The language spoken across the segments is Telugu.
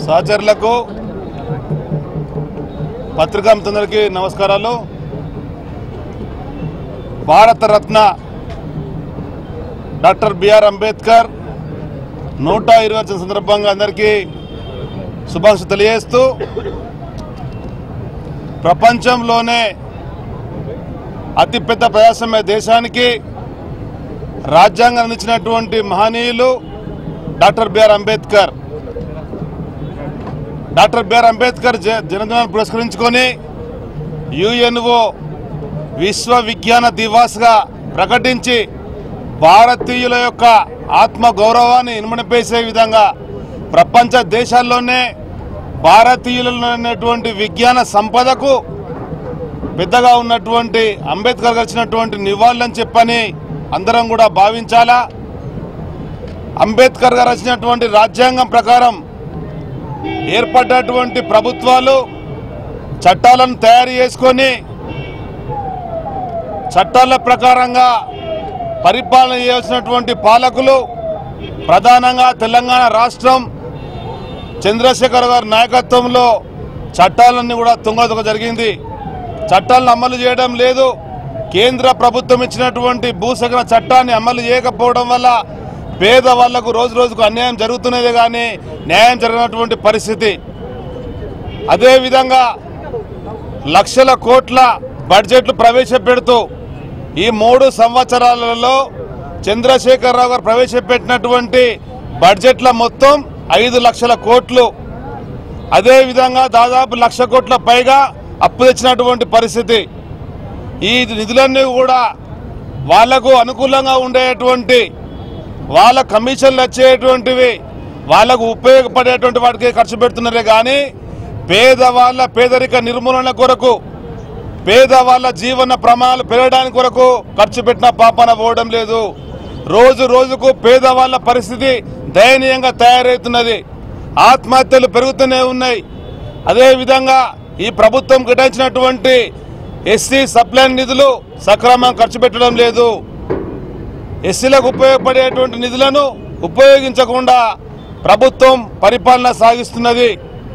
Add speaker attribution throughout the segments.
Speaker 1: సహచరులకు పత్రికా మిత్రులందరికీ నమస్కారాలు భారతరత్న డాక్టర్ బిఆర్ అంబేద్కర్ నూట ఇరవై వచ్చిన సందర్భంగా అందరికీ శుభాకాంక్షలు తెలియజేస్తూ ప్రపంచంలోనే అతిపెద్ద ప్రజాస్వామ్య దేశానికి రాజ్యాంగం అందించినటువంటి మహనీయులు doctor B R Ambedkar doctor B R Ambedkar జ- జన్మదినాన్ని పురస్కరించుకొని యుఎన్ఓ విశ్వ విజ్ఞాన దివాస్గా ప్రకటించి భారతీయుల యొక్క ఆత్మ గౌరవాన్ని ఇనుమనిపేసే విధంగా ప్రపంచ దేశాల్లోనే భారతీయులలో ఉన్నటువంటి విజ్ఞాన సంపదకు పెద్దగా ఉన్నటువంటి అంబేద్కర్ గారు ఇచ్చినటువంటి నివాళులని చెప్పని అందరం కూడా భావించాలా అంబేద్కర్ గారు రచించినటువంటి రాజ్యాంగం ప్రకారం ఏర్పడ్డటువంటి ప్రభుత్వాలు చట్టాలను తయారు చేసుకొని చట్టాల ప్రకారంగా పరిపాలన చేయాల్సినటువంటి పాలకులు ప్రధానంగా తెలంగాణ రాష్ట్రం చంద్రశేఖర్ గారి నాయకత్వంలో చట్టాలన్నీ కూడా తుంగదొక జరిగింది చట్టాలను అమలు చేయడం లేదు కేంద్ర ప్రభుత్వం ఇచ్చినటువంటి భూసేకరణ చట్టాన్ని అమలు చేయకపోవడం వల్ల పేద వాళ్లకు రోజు రోజుకు అన్యాయం జరుగుతున్నదే కానీ న్యాయం జరిగినటువంటి పరిస్థితి అదేవిధంగా లక్షల కోట్ల బడ్జెట్లు ప్రవేశపెడుతూ ఈ మూడు సంవత్సరాలలో చంద్రశేఖరరావు గారు ప్రవేశపెట్టినటువంటి బడ్జెట్ల మొత్తం ఐదు లక్షల కోట్లు అదేవిధంగా దాదాపు లక్ష కోట్ల పైగా అప్పు తెచ్చినటువంటి పరిస్థితి ఈ నిధులన్నీ కూడా వాళ్లకు అనుకూలంగా ఉండేటువంటి వాళ్ళ కమిషన్లు వచ్చేటువంటివి వాళ్ళకు ఉపయోగపడేటువంటి వాటికి ఖర్చు పెడుతున్నారే కానీ పేదవాళ్ళ పేదరిక నిర్మూలన కొరకు పేదవాళ్ళ జీవన ప్రమాణాలు పెరగడానికి కొరకు ఖర్చు పెట్టిన పాపన పోవడం లేదు రోజు రోజుకు పేదవాళ్ళ పరిస్థితి దయనీయంగా తయారవుతున్నది ఆత్మహత్యలు పెరుగుతూనే ఉన్నాయి అదేవిధంగా ఈ ప్రభుత్వం కేటాయించినటువంటి ఎస్సీ సప్లైన్ నిధులు సక్రమంగా ఖర్చు పెట్టడం లేదు ఎస్సీలకు ఉపయోగపడేటువంటి నిధులను ఉపయోగించకుండా ప్రభుత్వం పరిపాలన సాగిస్తున్నది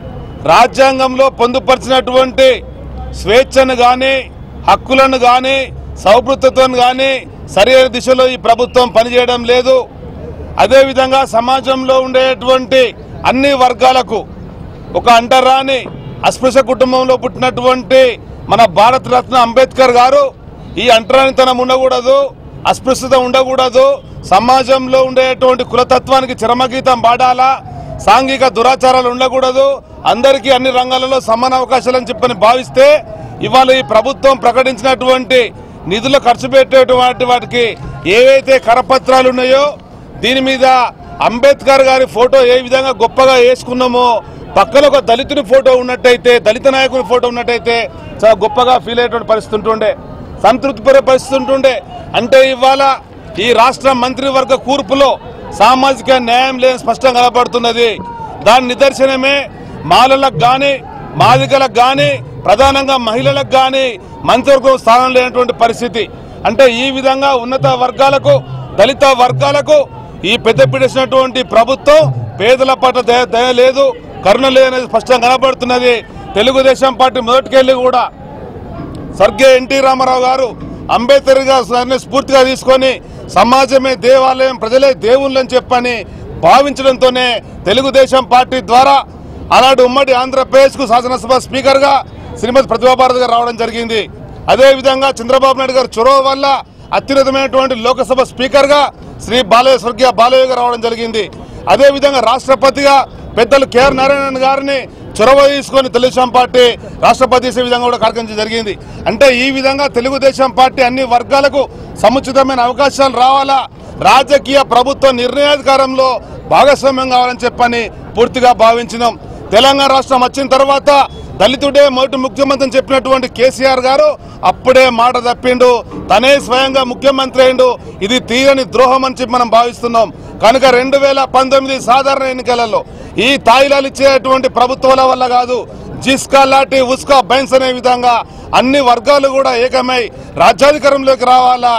Speaker 1: రాజ్యాంగంలో పొందుపరిచినటువంటి స్వేచ్ఛను కానీ హక్కులను కానీ సౌభృతత్వం కానీ సరైన దిశలో ఈ ప్రభుత్వం పనిచేయడం లేదు అదేవిధంగా సమాజంలో ఉండేటువంటి అన్ని వర్గాలకు ఒక అంటరాని అస్పృశ్య కుటుంబంలో పుట్టినటువంటి మన భారత రత్న అంబేద్కర్ గారు ఈ అంటరానితనం ఉండకూడదు అస్పృశ్యత ఉండకూడదు సమాజంలో ఉండేటువంటి కులతత్వానికి చరమగీతం పాడాలా సాంఘిక దురాచారాలు ఉండకూడదు అందరికీ అన్ని రంగాలలో సమాన అవకాశాలని చెప్పని భావిస్తే ఇవాళ ఈ ప్రభుత్వం ప్రకటించినటువంటి నిధులు ఖర్చు పెట్టేటువంటి వాటికి ఏవైతే కరపత్రాలు ఉన్నాయో దీని మీద అంబేద్కర్ గారి ఫోటో ఏ విధంగా గొప్పగా వేసుకున్నామో పక్కన ఒక దళితుని ఫోటో ఉన్నట్టయితే దళిత నాయకుని ఫోటో ఉన్నట్టయితే చాలా గొప్పగా ఫీల్ అయ్యేటువంటి పరిస్థితి ఉంటుండే సంతృప్తిపడే పరిస్థితి ఉంటుండే అంటే ఇవాళ ఈ రాష్ట్ర మంత్రివర్గ కూర్పులో సామాజిక న్యాయం లేని స్పష్టంగా కనబడుతున్నది దాని నిదర్శనమే మాలలకు కానీ మాదిగలకు కానీ ప్రధానంగా మహిళలకు కానీ మంత్రివర్గం స్థానం లేనటువంటి పరిస్థితి అంటే ఈ విధంగా ఉన్నత వర్గాలకు దళిత వర్గాలకు ఈ పెద్దపీడేసినటువంటి ప్రభుత్వం పేదల పట్ల దయ దయ లేదు కరుణ లేదనేది స్పష్టంగా కనబడుతున్నది తెలుగుదేశం పార్టీ మొదటికెళ్ళి కూడా స్వర్గీయ ఎన్టీ రామారావు గారు అంబేద్కర్ గారిని స్ఫూర్తిగా తీసుకొని సమాజమే దేవాలయం ప్రజలే దేవుళ్ళని చెప్పని భావించడంతోనే తెలుగుదేశం పార్టీ ద్వారా ఆనాడు ఉమ్మడి ఆంధ్రప్రదేశ్కు శాసనసభ స్పీకర్గా శ్రీమతి ప్రతిభా భారతి గారు రావడం జరిగింది అదేవిధంగా చంద్రబాబు నాయుడు గారు చొరవ వల్ల అత్యున్నతమైనటువంటి లోకసభ స్పీకర్గా శ్రీ బాలయ్య స్వర్గీయ బాలయ్య గారు రావడం జరిగింది అదేవిధంగా రాష్ట్రపతిగా పెద్దలు కేఆర్ నారాయణన్ గారిని చొరవ తీసుకొని తెలుగుదేశం పార్టీ రాష్ట్రపతి చేసే విధంగా కూడా కార్యక్రమం జరిగింది అంటే ఈ విధంగా తెలుగుదేశం పార్టీ అన్ని వర్గాలకు సముచితమైన అవకాశాలు రావాలా రాజకీయ ప్రభుత్వ నిర్ణయాధికారంలో భాగస్వామ్యం కావాలని చెప్పని పూర్తిగా భావించినాం తెలంగాణ రాష్ట్రం వచ్చిన తర్వాత దళితుడే మొదటి ముఖ్యమంత్రి అని చెప్పినటువంటి కేసీఆర్ గారు అప్పుడే మాట తప్పిండు తనే స్వయంగా ముఖ్యమంత్రి అయిండు ఇది తీరని ద్రోహం అని చెప్పి మనం భావిస్తున్నాం కనుక రెండు వేల పంతొమ్మిది సాధారణ ఎన్నికలలో ఈ తాయిలాలు ఇచ్చేటువంటి ప్రభుత్వాల వల్ల కాదు జిస్కా లాంటి ఉస్కా బైన్స్ అనే విధంగా అన్ని వర్గాలు కూడా ఏకమై రాజ్యాధికారంలోకి రావాలా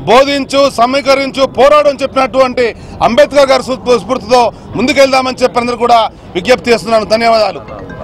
Speaker 1: బోధించు సమీకరించు పోరాడు అని చెప్పినటువంటి అంబేద్కర్ గారి స్ఫూ- స్ఫూర్తితో ముందుకెళ్దామని చెప్పి అందరూ కూడా విజ్ఞప్తి చేస్తున్నాను ధన్యవాదాలు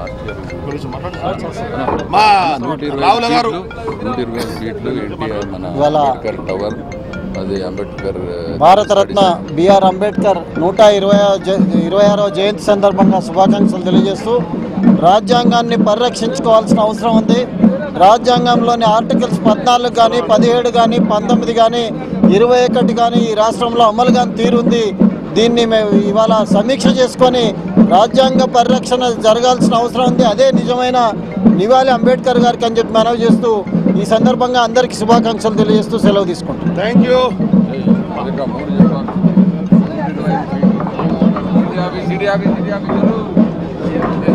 Speaker 1: మా
Speaker 2: నూట ఇరవై
Speaker 1: రావుల గారు
Speaker 2: ఫీట్లు, నూట ఇరవై ఫీట్లు ఎన్టీఆర్ మన
Speaker 3: ఇవాళ
Speaker 2: అంబేద్కర్ టవర్ అది అంబేద్కర్
Speaker 3: భారతరత్న బిఆర్ అంబేద్కర్ నూట ఇరవై ఇరవై ఆరవ జయంతి సందర్భంగా శుభాకాంక్షలు తెలియజేస్తూ రాజ్యాంగాన్ని పరిరక్షించుకోవాల్సిన అవసరం ఉంది రాజ్యాంగంలోని ఆర్టికల్స్ పద్నాలుగు కానీ పదిహేడు కానీ పంతొమ్మిది కానీ ఇరవై ఒకటి కానీ ఈ రాష్ట్రంలో అమలు కానీ తీరుంది దీన్ని మేము ఇవాళ సమీక్ష చేసుకొని రాజ్యాంగ పరిరక్షణ జరగాల్సిన అవసరం ఉంది అదే నిజమైన నివాళి అంబేద్కర్ గారికి అని చెప్పి మనవి చేస్తూ ఈ సందర్భంగా అందరికీ శుభాకాంక్షలు తెలియజేస్తూ సెలవు తీసుకుంటాం
Speaker 1: థ్యాంక్ యూ
Speaker 2: ఇంకా మూడు చెప్పాలి CD office CD office CD office